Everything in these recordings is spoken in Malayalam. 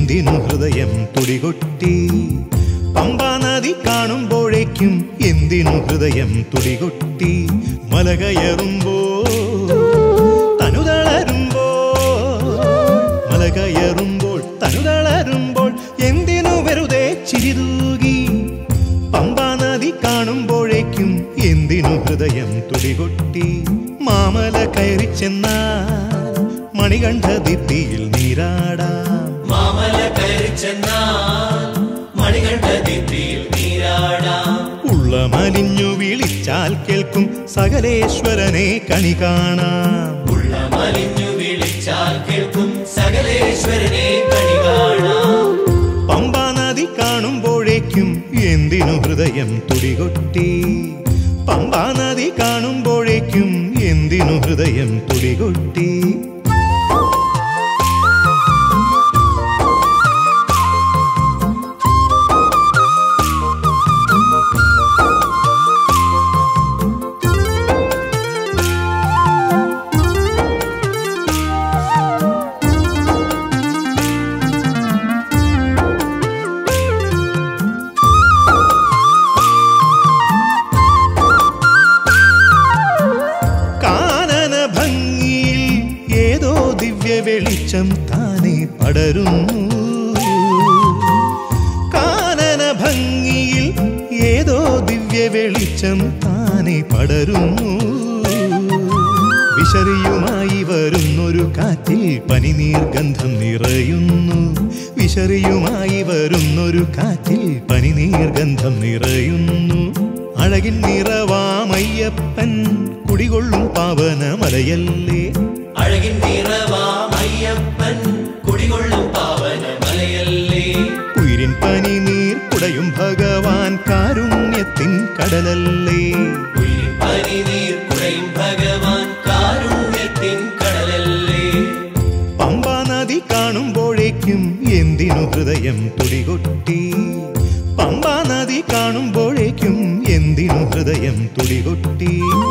എന്തിനു ഹൃദയം തുടികൊട്ടി പമ്പാ നദി കാണുമ്പോഴേക്കും എന്തിനു ഹൃദയം തുടികൊട്ടി മല കയറുമ്പോ തനുതളരുമ്പോ മല കയറുമ്പോൾ തനുതളരുമ്പോൾ എന്തിനു വെറുതെ ചിരിതൂകി പമ്പാ നദി കാണുമ്പോഴേക്കും എന്തിനു ഹൃദയം തുടികൊട്ടി മാമല കയറി ചെന്നാൽ മണികണ്ഠ ദിത്തിയിൽ നീരാടാം മാമല കയറി ചെന്നാൽ മണികണ്ഠ ദിത്തിയിൽ നീരാടാം ഉള്ള മലിഞ്ഞു വിളിച്ചാൽ കേൾക്കും സകലേശ്വരനെ കണി കാണാം ഉള്ള മലിഞ്ഞു വിളിച്ചാൽ കേൾക്കും സകലേശ്വരനെ കണി കാണാം പമ്പാ നദി കാണുമ്പോഴേക്കും എന്തിനു ഹൃദയം തുടികൊട്ടി പമ്പാ നദി കാണുമ്പോഴേക്കും എന്തിനു ഹൃദയം തുടികൊട്ടി കാനന ഭംഗിയിൽ ഏതോ ദിവ്യ വെളിച്ചം താനെ പടരുന്നു കാനന ഭംഗിയിൽ ഏതോ ദിവ്യ വെളിച്ചം താനെ പടരുന്നു വിശറിയുമായി വരുന്നൊരു കാറ്റിൽ പനിനീർ ഗന്ധം നിറയുന്നു വിശറിയുമായി വരുന്നൊരു കാറ്റിൽ പനിനീർ ഗന്ധം നിറയുന്നു അഴകിൻ നിറവാമയ്യപ്പൻ കുടികൊള്ളും പാവന മലയല്ലേ അഴകിൻ നിറവാമയ്യപ്പൻ കുടികൊള്ളും പാവന മലയല്ലേ ഉയിരിൻ പനിനീർ കുടയും ഭഗവാൻ കാരുണ്യത്തിൻ കടലല്ലേ ഉയിർ പനിനീർ കുടയും ഭഗവാൻ കാരുണ്യത്തിൻ കടലല്ലേ പമ്പാ നദി കാണുമ്പോഴേക്കും എന്തിനു ഹൃദയം തുടികൊട്ടി പമ്പാ നദി കാണുമ്പോഴേക്കും എന്തിനു ഹൃദയം തുടികൊട്ടി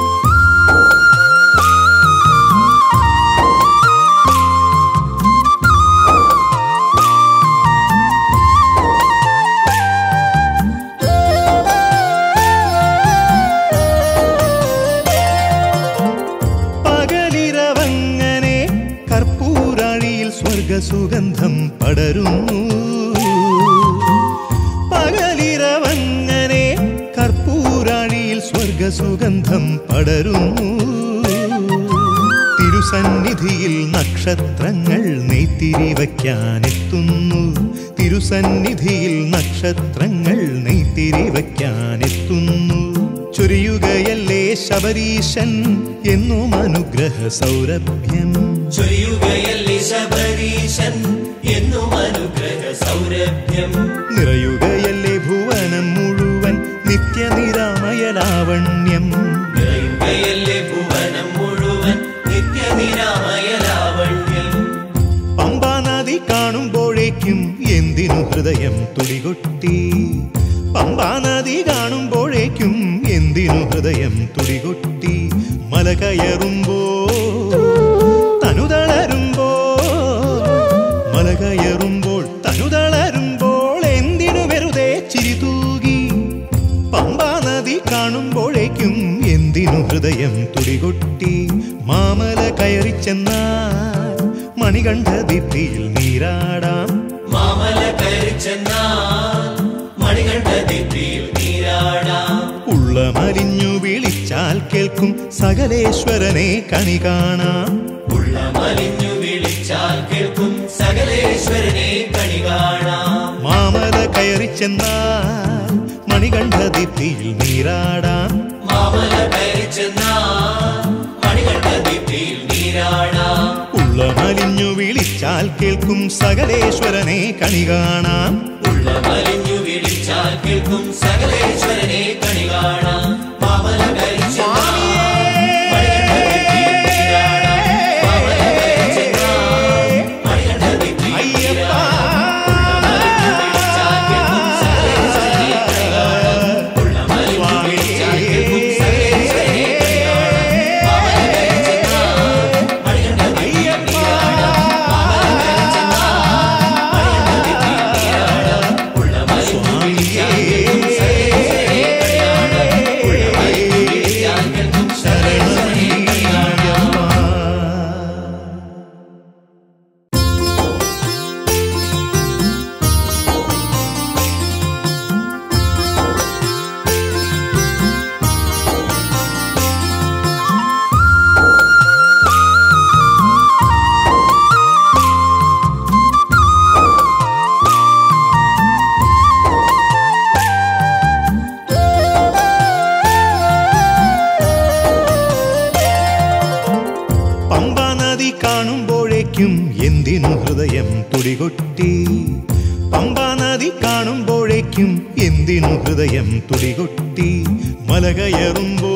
പകലിരവങ്ങനെ കർപ്പൂരാഴിയിൽ സ്വർഗസുഗന്ധം പടരുന്നു പകലിരവങ്ങനെ കർപ്പൂരാഴിയിൽ സ്വർഗസുഗന്ധം പടരുന്നു തിരുസന്നിധിയിൽ നക്ഷത്രങ്ങൾ നെയ്ത്തിരി വയ്ക്കാനെത്തുന്നു തിരുസന്നിധിയിൽ നക്ഷത്രങ്ങൾ നെയ്ത്തിരി വയ്ക്കാനെത്തുന്നു ചൊരിയുകയല്ലേ ശബരീശൻ എന്നും അനുഗ്രഹ സൗരഭ്യം ചൊരിയുകയല്ലേ ശബരീശൻ എന്നും അനുഗ്രഹ സൗരഭ്യം നിറയുകയല്ലേ ഭുവനം മുഴുവൻ നിത്യനിരാമയലാവണ്യം നിറയുകയല്ലേ ഭുവനം മുഴുവൻ നിത്യനിരാമയ ലാവണ്യം പമ്പാ നദി കാണുമ്പോഴേക്കും എന്തിനു ഹൃദയം തുടികൊട്ടി പമ്പാ നദി കാണുമ്പോഴേക്കും എന്തിനു ഹൃദയം തുടികൊട്ടി മല കയറുമ്പോ തനുതളരുമ്പോ മല കയറുമ്പോൾ തനുതളരുമ്പോൾ എന്തിനു വെറുതെ ചിരിതൂകി പമ്പാ നദി കാണുമ്പോഴേക്കും എന്തിനു ഹൃദയം തുടികൊട്ടി മാമല കയറി ചെന്നാൽ മണികണ്ഠ ദിത്തിയിൽ നീരാടാം മാമല കയറി ചെന്നാൽ മണികണ്ഠ ദിത്തിയിൽ നീരാടാം ഉള്ള മലിഞ്ഞു വിളിച്ചാൽ കേൾക്കും സകലേശ്വരനെ കണി കാണാം ഉള്ള മലിഞ്ഞു വിളിച്ചാൽ കേൾക്കും സകലേശ്വരനെ കണി കാണാം മാമല കയറി ചെന്നാൽ മണികണ്ഠ ദിത്തിയിൽ നീരാടാം മാമല കയറി ചെന്നാൽ മണികണ്ഠ ദിത്തിയിൽ നീരാടാം ഉള്ള മലിഞ്ഞു വിളിച്ചാൽ കേൾക്കും സകലേശ്വരനെ കണി കാണാം ഉള്ള മലിഞ്ഞു വിളിച്ചാൽ കേൾക്കും സകലേശ്വരനെ കണി കാണാം മാമല കയറി ചെന്നാൽ മണികണ്ഠ ദിത്തിയിൽ നീരാടാം മാമല കയറി ചെന്നാൽ മണികണ്ഠ ദിത്തിയിൽ അയ്യപ്പ മലിഞ്ഞു വിളിച്ചാൽ കേൾക്കും സകലേശ്വരനെ കണി കാണാം ഉള്ള മലിഞ്ഞു വിളിച്ചാൽ കേൾക്കും സകലേശ്വരനെ കണി കാണാം മാമല കയറി ചെന്നാൽ മണികണ്ഠ ദിത്തിയിൽ നീരാടാം മാമല കയറി ചെന്നാൽ മണികണ്ഠ തുടികൊട്ടി പമ്പാ നദി കാണുമ്പോഴേക്കും എന്തിനു ഹൃദയം തുടികൊട്ടി മല കയറുമ്പോ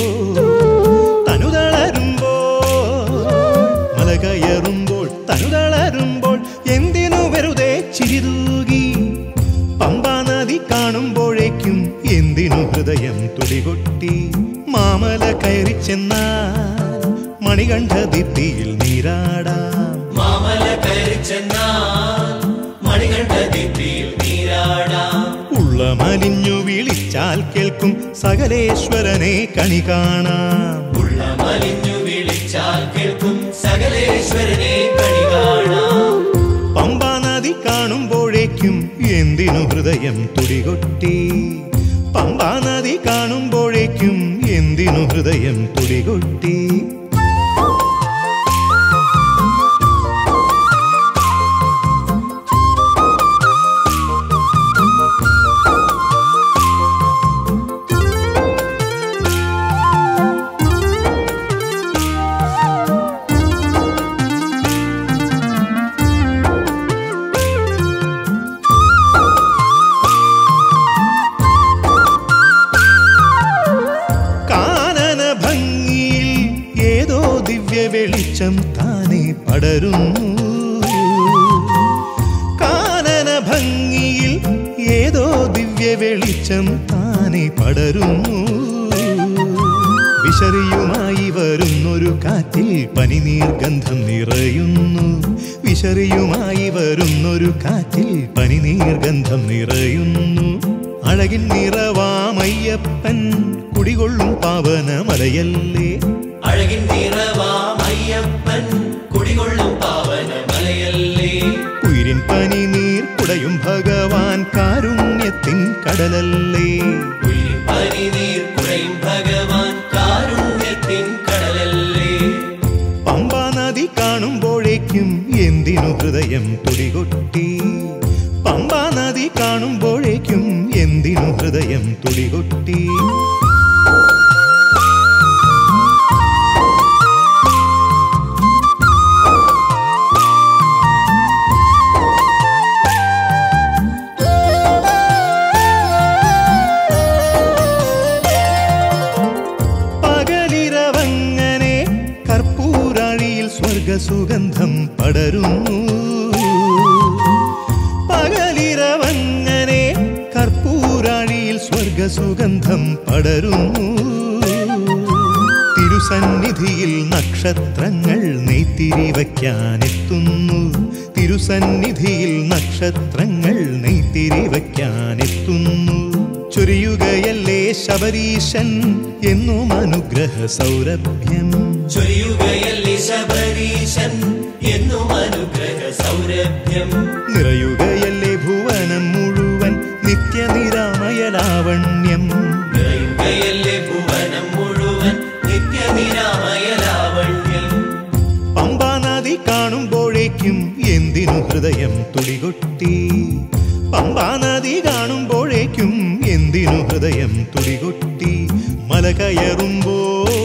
തനുതളരുമ്പോ മല കയറുമ്പോൾ തനുതളരുമ്പോൾ എന്തിനു വെറുതെ ചിരിതൂകി പമ്പാ നദി കാണുമ്പോഴേക്കും എന്തിനു ഹൃദയം തുടികൊട്ടി മാമല കയറി ചെന്നാൽ മണികണ്ഠ ദീപ്തിയിൽ നീരാടാം മാമല കയറി ചെന്നാൽ മണികണ്ഠ ദീപ്തിയിൽ നീരാടാം ഉള്ള മലിഞ്ഞു വിളിച്ചാൽ കേൾക്കും സകലേശ്വരനെ കണി കാണാം ഉള്ള മലിഞ്ഞു വിളിച്ചാൽ കേൾക്കും സകലേശ്വരനെ കണി കാണാം പമ്പാ നദി കാണുമ്പോഴേക്കും എന്തിനു ഹൃദയം തുടികൊട്ടി പമ്പാ നദി കാണുമ്പോഴേക്കും എന്തിനു ഹൃദയം തുടികൊട്ടി കാനന ഭംഗിയിൽ ഏതോ ദിവ്യ വെളിച്ചം താനെ പടരുന്നു കാനന ഭംഗിയിൽ ഏതോ ദിവ്യ വെളിച്ചം താനെ പടരുന്നു വിശറിയുമായി വരുന്നൊരു കാറ്റിൽ പനിനീർ ഗന്ധം നിറയുന്നു വിശറിയുമായി വരുന്നൊരു കാറ്റിൽ പനിനീർ ഗന്ധം നിറയുന്നു അഴകിൻ നിറവാമയ്യപ്പൻ കുടികൊള്ളും പാവന മലയല്ലേ അഴകിൻ നിറവാം അയ്യപ്പൻ കുടികൊള്ളും പാവന മലയല്ലേ ഉയിരിൻ പനിനീർ കുടയും ഭഗവാൻ കാരുണ്യത്തിൻ കടലല്ലേ ഉയിരിൻ പനിനീർ കുടയും ഭഗവാൻ കാരുണ്യത്തിൻ കടലല്ലേ പമ്പാ നദി കാണുമ്പോഴേക്കും എന്തിനു ഹൃദയം തുടികൊട്ടി പമ്പാ നദി കാണുമ്പോഴേക്കും എന്തിനു ഹൃദയം തുടികൊട്ടി പകലിരവങ്ങനെ കർപ്പൂരാഴിയിൽ സ്വർഗസുഗന്ധം പടരുന്നു പകലിരവങ്ങനെ കർപ്പൂരാഴിയിൽ സ്വർഗസുഗന്ധം പടരുന്നു തിരുസന്നിധിയിൽ നക്ഷത്രങ്ങൾ നെയ്ത്തിരി വയ്ക്കാനെത്തുന്നു തിരുസന്നിധിയിൽ നക്ഷത്രങ്ങൾ നെയ്ത്തിരി വയ്ക്കാനെത്തുന്നു ചൊരിയുകയല്ലേ ശബരീശൻ എന്നും അനുഗ്രഹ സൗരഭ്യം ചൊരിയുകയല്ലേ ശബരീശൻ എന്നും അനുഗ്രഹ സൗരഭ്യം നിറയുകയല്ലേ ഭുവനം മുഴുവൻ നിത്യനിരാമയലാവണ്യം നിറയുകയല്ലേ ഭുവനം മുഴുവൻ നിത്യനിരാമയ ലാവണ്യം പമ്പാ നദി കാണുമ്പോഴേക്കും എന്തിനു ഹൃദയം തുടികൊട്ടി പമ്പാ നദി കാണുമ്പോഴേക്കും എന്തിനു ഹൃദയം തുടികൊട്ടി മല കയറുമ്പോ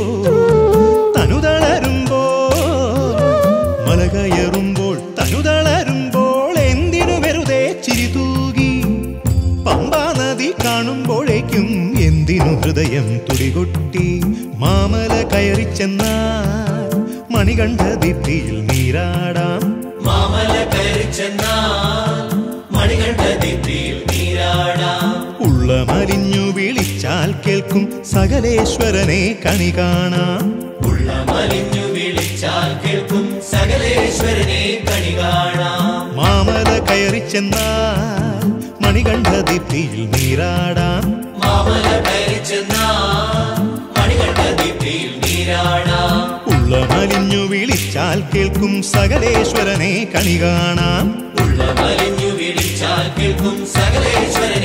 തനുതളരുമ്പോ മല കയറുമ്പോൾ തനുതളരുമ്പോൾ എന്തിനു വെറുതെ ചിരി തൂകി പമ്പാ നദി കാണുമ്പോഴേക്കും എന്തിനു ഹൃദയം തുടികൊട്ടി മാമല കയറി ചെന്നാൽ മണികണ്ഠ ദീപ്തിയിൽ നീരാടാം മാമല കയറി ചെന്നാൽ മണികണ്ഠ ദീപ്തിയിൽ നീരാടാം ഉള്ള മലിഞ്ഞു വിളിച്ചാൽ കേൾക്കും സകലേശ്വരനെ കണി കാണാം ഉള്ള മലിഞ്ഞു വിളിച്ചാൽ കേൾക്കും സകലേശ്വരനെ കണി കാണാം മാമല കയറി ചെന്നാൽ മണികണ്ഠ ദീപ്തിയിൽ നീരാടാം മാമല കയറി ചെന്നാൽ മണികണ്ഠ ദീപ്തിയിൽ നീരാടാം ഉള്ള മലിഞ്ഞു വിളിച്ചാൽ കേൾക്കും സകലേശ്വരനെ കണി കാണാം ഉള്ള മലിഞ്ഞു വിളിച്ചാൽ കേൾക്കും സകലേശ്വരനെ